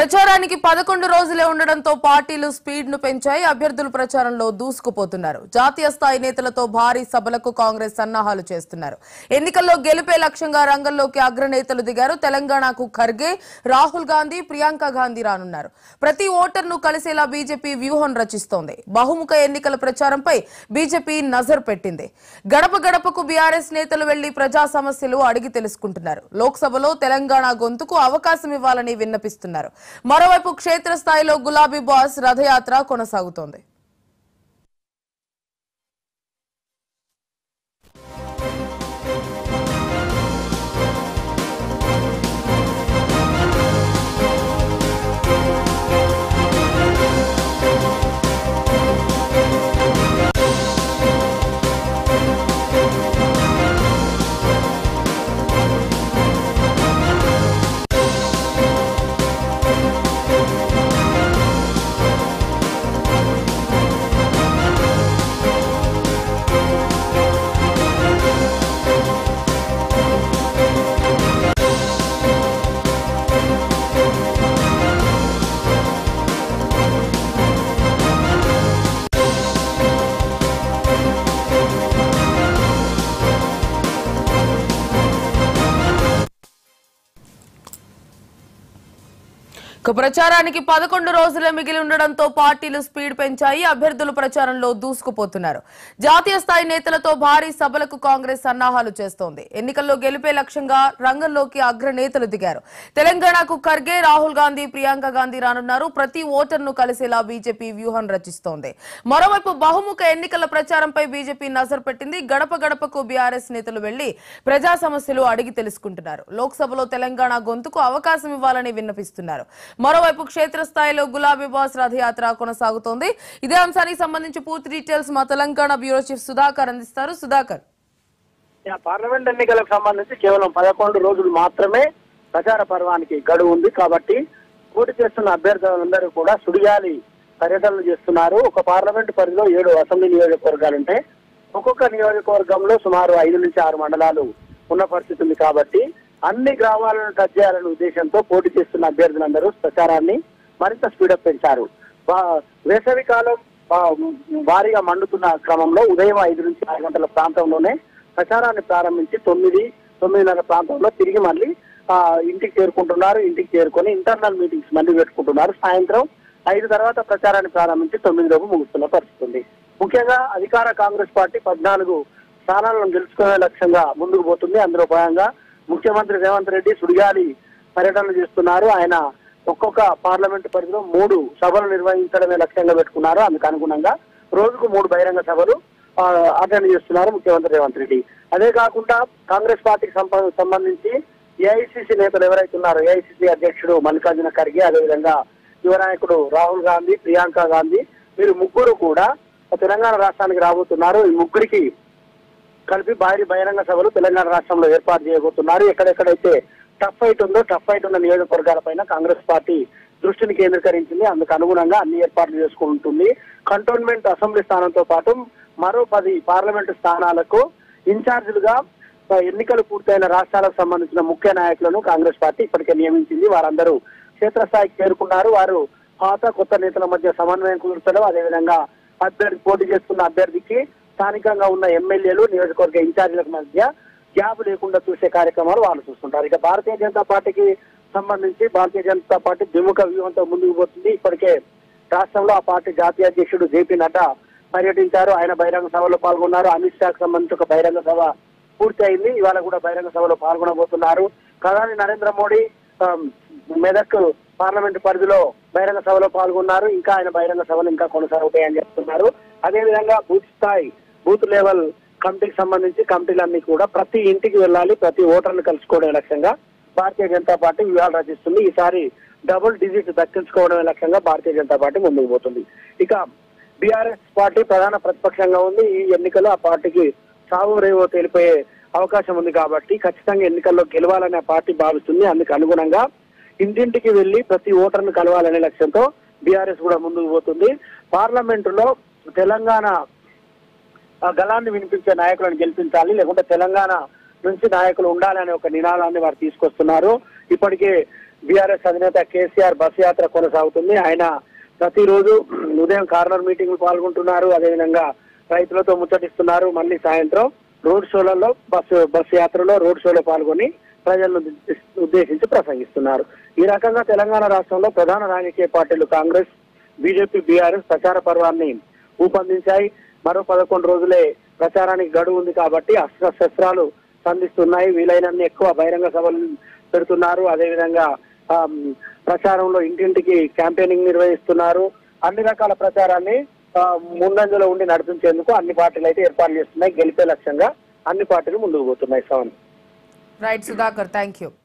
ప్రచారానికి పదకొండు రోజులే ఉండడంతో పార్టీలు స్పీడ్ ను పెంచాయి అభ్యర్థులు ప్రచారంలో దూసుకుపోతున్నారు జాతీయ స్థాయి నేతలతో భారీ సభలకు కాంగ్రెస్ సన్నాహాలు చేస్తున్నారు ఎన్నికల్లో గెలిపే లక్ష్యంగా రంగంలోకి అగ్రనేతలు దిగారు తెలంగాణకు ఖర్గే రాహుల్ గాంధీ ప్రియాంక గాంధీ రానున్నారు ప్రతి ఓటర్ను కలిసేలా బీజేపీ వ్యూహం రచిస్తోంది బహుముఖ ఎన్నికల ప్రచారంపై బీజేపీ నజర్ పెట్టింది గడప గడపకు బీఆర్ఎస్ నేతలు వెళ్లి ప్రజా సమస్యలు అడిగి తెలుసుకుంటున్నారు లోక్సభలో తెలంగాణ గొంతుకు అవకాశం ఇవ్వాలని విన్నపిస్తున్నారు మరోవైపు క్షేత్రస్థాయిలో గులాబీ బాస్ రథయాత్ర కొనసాగుతోంది ఇక ప్రచారానికి పదకొండు రోజులే మిగిలి ఉండడంతో పార్టీలు స్పీడ్ పెంచాయి అభ్యర్థులు ప్రచారంలో దూసుకుపోతున్నారు జాతీయ స్థాయి నేతలతో భారీ సభలకు కాంగ్రెస్ సన్నాహాలు చేస్తోంది ఎన్నికల్లో గెలిపే లక్ష్యంగా రంగంలోకి అగ్రనేతలు దిగారు తెలంగాణకు ఖర్గే రాహుల్ గాంధీ ప్రియాంక గాంధీ రానున్నారు ప్రతి ఓటర్ను కలిసేలా బీజేపీ వ్యూహం రచిస్తోంది మరోవైపు బహుముఖ ఎన్నికల ప్రచారంపై బీజేపీ నజర్ పెట్టింది గడప గడపకు బీఆర్ఎస్ నేతలు వెళ్లి ప్రజా సమస్యలు అడిగి తెలుసుకుంటున్నారు లోక్సభలో తెలంగాణ గొంతుకు అవకాశం ఇవ్వాలని విన్నపిస్తున్నారు మరోవైపు క్షేత్రస్థాయిలో గులాబీ బాస్ రథయాత్ర కొనసాగుతోంది ఇదే అంశానికి సంబంధించి పూర్తి డీటెయిల్స్ మా తెలంగాణ బ్యూరో చీఫ్ సుధాకర్ అందిస్తారు సుధాకర్ యా, పార్లమెంట్ ఎన్నికలకు సంబంధించి కేవలం పదకొండు రోజులు మాత్రమే ప్రచార పర్వానికి గడువు ఉంది కాబట్టి పోటీ చేస్తున్న అభ్యర్థులందరూ కూడా సుడిగాలి పర్యటనలు చేస్తున్నారు ఒక పార్లమెంట్ పరిధిలో ఏడు అసెంబ్లీ నియోజకవర్గాలు ఉంటాయి ఒక్కొక్క నియోజకవర్గంలో సుమారు ఐదు నుంచి ఆరు మండలాలు ఉన్న పరిస్థితి ఉంది కాబట్టి అన్ని గ్రామాలను టచ్ చేయాలనే ఉద్దేశంతో పోటీ చేస్తున్న అభ్యర్థులందరూ ప్రచారాన్ని మరింత స్పీడప్ పెంచారు వా- వేసవి కాలం ఆ, భారీగా మండుతున్న క్రమంలో ఉదయం ఐదు నుంచి ఆరు గంటల ప్రాంతంలోనే ప్రచారాన్ని ప్రారంభించి తొమ్మిది తొమ్మిదిన్నర ప్రాంతంలో తిరిగి మళ్ళీ ఆ, ఇంటికి చేరుకుంటున్నారు ఇంటికి చేరుకొని ఇంటర్నల్ మీటింగ్స్ మళ్ళీ పెట్టుకుంటున్నారు సాయంత్రం ఐదు తర్వాత ప్రచారాన్ని ప్రారంభించి తొమ్మిది లోపు ముగుస్తున్న పరిస్థితి ఉంది ముఖ్యంగా అధికార కాంగ్రెస్ పార్టీ పద్నాలుగు స్థానాలను గెలుచుకునే లక్ష్యంగా ముందుకు పోతుంది అందులో భాగంగా ముఖ్యమంత్రి రేవంత్ రెడ్డి సుడిగాలి పర్యటనలు చేస్తున్నారు ఆయన ఒక్కొక్క పార్లమెంట్ పరిధిలో మూడు సభలు నిర్వహించడమే లక్ష్యంగా పెట్టుకున్నారు అందుకు అనుగుణంగా రోజుకు మూడు బహిరంగ సభలు ఆ, అటెండ్ చేస్తున్నారు ముఖ్యమంత్రి రేవంత్ రెడ్డి అదే కాకుండా కాంగ్రెస్ పార్టీకి సంప- సంబంధించి ఏఐసిసి నేతలు ఎవరైతే ఉన్నారో ఏఐసిసి అధ్యక్షుడు మల్లికార్జున ఖర్గే అదేవిధంగా యువ నాయకుడు రాహుల్ గాంధీ ప్రియాంక గాంధీ వీరు ముగ్గురు కూడా తెలంగాణ రాష్ట్రానికి రాబోతున్నారు ఈ ముగ్గురికి కలిపి భారీ బహిరంగ సభలు తెలంగాణ రాష్ట్రంలో ఏర్పాటు చేయబోతున్నారు ఎక్కడెక్కడైతే టఫ్ ఫైట్ ఉందో టఫ్ ఫైట్ ఉన్న నియోజకవర్గాలపైన కాంగ్రెస్ పార్టీ దృష్టిని కేంద్రీకరించింది అందుకు అనుగుణంగా అన్ని ఏర్పాట్లు చేసుకుంటుంది కంటోన్మెంట్ అసెంబ్లీ స్థానంతో పాటు మరో పది పార్లమెంటు స్థానాలకు ఇన్ఛార్జీలుగా ఆ, ఎన్నికలు పూర్తయిన రాష్ట్రాలకు సంబంధించిన ముఖ్య నాయకులను కాంగ్రెస్ పార్టీ ఇప్పటికే నియమించింది వారందరూ క్షేత్రస్థాయికి చేరుకున్నారు వారు పాత కొత్త నేతల మధ్య సమన్వయం కుదుర్చడం అదేవిధంగా అభ్యర్థి పోటీ చేస్తున్న అభ్యర్థికి స్థానికంగా ఉన్న ఎమ్మెల్యేలు నియోజకవర్గ ఇన్ఛార్జీలకు మధ్య గ్యాప్ లేకుండా చూసే కార్యక్రమాలు వాళ్ళు చూస్తుంటారు ఇక భారతీయ జనతా పార్టీకి సంబంధించి భారతీయ జనతా పార్టీ ద్విముఖ వ్యూహంతో ముందుకు పోతుంది ఇప్పటికే రాష్ట్రంలో ఆ పార్టీ జాతీయ అధ్యక్షుడు జేపీ నడ్డా పర్యటించారు ఆయన బహిరంగ సభలో పాల్గొన్నారు అమిత్ షాకు సంబంధించి ఒక బహిరంగ సభ పూర్తి అయింది ఇవాళ కూడా బహిరంగ సభలో పాల్గొనబోతున్నారు ప్రధాని నరేంద్ర మోడీ ఆ, మెదక్ పార్లమెంట్ పరిధిలో బహిరంగ సభలో పాల్గొన్నారు ఇంకా ఆయన బహిరంగ సభలు ఇంకా కొనసాగుతాయని చెప్తున్నారు అదేవిధంగా బూత్ స్థాయి బూత్ లెవెల్ కమిటీకి సంబంధించి కమిటీలన్నీ కూడా ప్రతి ఇంటికి వెళ్ళాలి ప్రతి ఓటర్ని కలుసుకోవడం లక్ష్యంగా భారతీయ జనతా పార్టీ వ్యూహాలు రచిస్తుంది ఈసారి డబుల్ డిజిట్ దక్కించుకోవడమే లక్ష్యంగా భారతీయ జనతా పార్టీ ముందుకు పోతుంది ఇక బీఆర్ఎస్ పార్టీ ప్రధాన ప్రతిపక్షంగా ఉంది ఈ ఎన్నికలు ఆ పార్టీకి సాగు రేవో తేలిపోయే అవకాశం ఉంది కాబట్టి ఖచ్చితంగా ఎన్నికల్లో గెలవాలని ఆ పార్టీ భావిస్తుంది అందుకు అనుగుణంగా ఇంటింటికి వెళ్లి ప్రతి ఓటర్ను కలవాలనే లక్ష్యంతో బీఆర్ఎస్ కూడా ముందుకు పోతుంది పార్లమెంటులో తెలంగాణ ఆ గలాన్ని వినిపించే నాయకులను గెలిపించాలి లేకుంటే తెలంగాణ నుంచి నాయకులు ఉండాలనే ఒక నినాదాన్ని వారు తీసుకొస్తున్నారు ఇప్పటికే బీఆర్ఎస్ అధినేత కేసీఆర్ బస్ యాత్ర కొనసాగుతుంది ఆయన ప్రతిరోజు ఉదయం కార్నర్ మీటింగ్ పాల్గొంటున్నారు అదేవిధంగా రైతులతో ముచ్చటిస్తున్నారు మళ్ళీ సాయంత్రం రోడ్ షోలలో బస్సు బస్సు యాత్రలో రోడ్ షోలో పాల్గొని ప్రజలను ఉద్దేశించి ప్రసంగిస్తున్నారు ఈ రకంగా తెలంగాణ రాష్ట్రంలో ప్రధాన రాజకీయ పార్టీలు కాంగ్రెస్ బీజేపీ బీఆర్ఎస్ ప్రచార పర్వాన్ని ఊపందించాయి మరో పదకొండు రోజులే ప్రచారానికి గడువు ఉంది కాబట్టి అస్త్ర శస్త్రాలు సంధిస్తున్నాయి వీలైనన్ని ఎక్కువ బహిరంగ సభలు పెడుతున్నారు అదేవిధంగా ఆ, ప్రచారంలో ఇంటింటికి క్యాంపెయినింగ్ నిర్వహిస్తున్నారు అన్ని రకాల ప్రచారాన్ని ఆ, ముందంజలో ఉండి నడిపించేందుకు అన్ని పార్టీలు అయితే ఏర్పాట్లు చేస్తున్నాయి గెలిపే లక్ష్యంగా అన్ని పార్టీలు ముందుకు పోతున్నాయి సవన్ రైట్ సుధాకర్ థ్యాంక్ యూ